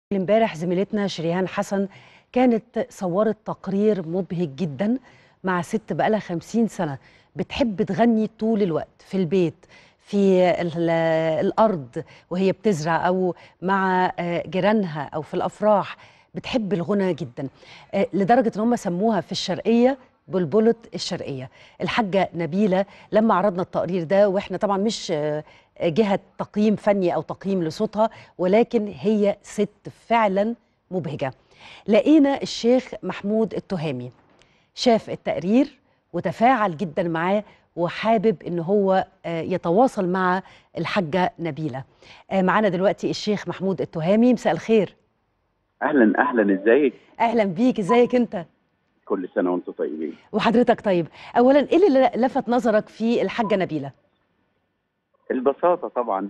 امبارح زميلتنا شريهان حسن كانت صورت تقرير مبهج جدا مع ست بقالها خمسين سنة بتحب تغني طول الوقت في البيت في ال- الأرض وهي بتزرع أو مع آه، جيرانها أو في الأفراح بتحب الغنى جدا آه، لدرجة إن هم سموها في الشرقية بلبلة الشرقية الحاجة نبيلة لما عرضنا التقرير ده وإحنا طبعا مش آه، جهة تقييم فني أو تقييم لصوتها ولكن هي ست فعلا مبهجة لقينا الشيخ محمود التهامي شاف التقرير وتفاعل جدا معاه وحابب ان هو آه، يتواصل مع الحاجة نبيلة آه، معانا دلوقتي الشيخ محمود التهامي مساء الخير اهلا اهلا ازيك اهلا بيك ازيك انت كل سنه وانتم طيبين وحضرتك طيب اولا ايه اللي لفت نظرك في الحاجة نبيلة البساطه طبعا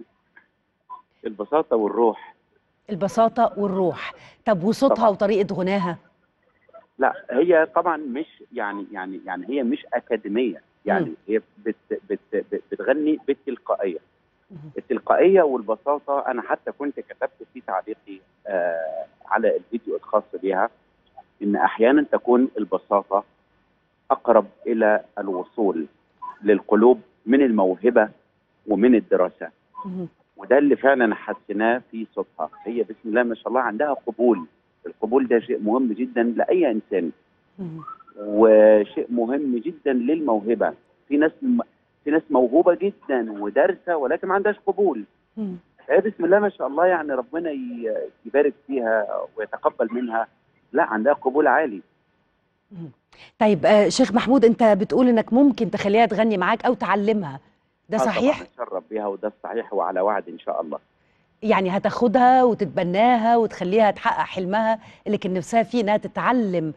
البساطه والروح البساطة والروح طب وصوتها طبعاً. وطريقة غناها لا هي طبعا مش يعني يعني يعني هي مش اكاديميه يعني مم. هي بت بت بت بتغني بالتلقائيه مم. التلقائيه والبساطه انا حتى كنت كتبت في تعليقي آه على الفيديو الخاص بها ان احيانا تكون البساطه اقرب الى الوصول للقلوب من الموهبه ومن الدراسه مم. وده اللي فعلا حسيناه في صوتها هي بسم الله ما شاء الله عندها قبول القبول ده شيء مهم جدا لاي انسان مم. وشيء مهم جدا للموهبه في ناس في ناس موهوبه جدا ودارسه ولكن ما عندهاش قبول مم. هي بسم الله ما شاء الله يعني ربنا ي- يبارك فيها ويتقبل منها لا عندها قبول عالي طيب آه، شيخ محمود انت بتقول انك ممكن تخليها تغني معاك او تعلمها ده آه صحيح طبعا نتشرف بها وده الصحيح وعلى وعد ان شاء الله يعني هتاخدها وتتبناها وتخليها تحقق حلمها اللي كان نفسها فيه انها تتعلم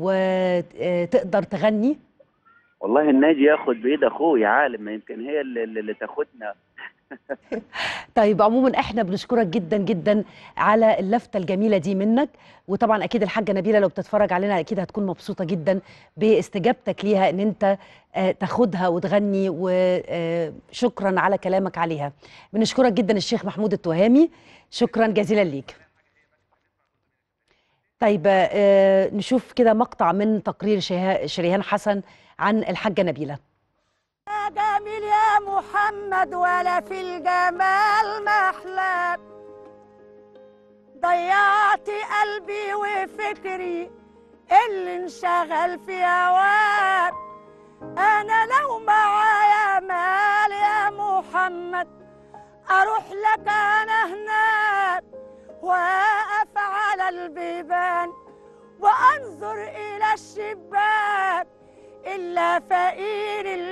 وتقدر تغني والله الناجي ياخد بايد اخوه يا عالم ما يمكن هي اللي, اللي تاخدنا طيب عموما احنا بنشكرك جدا جدا على اللفتة الجميلة دي منك وطبعا اكيد الحاجة نبيلة لو بتتفرج علينا اكيد هتكون مبسوطة جدا باستجابتك ليها ان انت آه، تاخدها وتغني وشكرا على كلامك عليها بنشكرك جدا الشيخ محمود التهامي شكرا جزيلا ليك طيب آه، نشوف كده مقطع من تقرير شها- شريهان حسن عن الحاجة نبيلة يا جميل يا محمد ولا في الجمال محلى ضيعت قلبي وفكري اللي انشغل في هواك انا لو معايا مال يا محمد اروح لك انا هناك واقف على البيبان وانظر الى الشباك الا فقير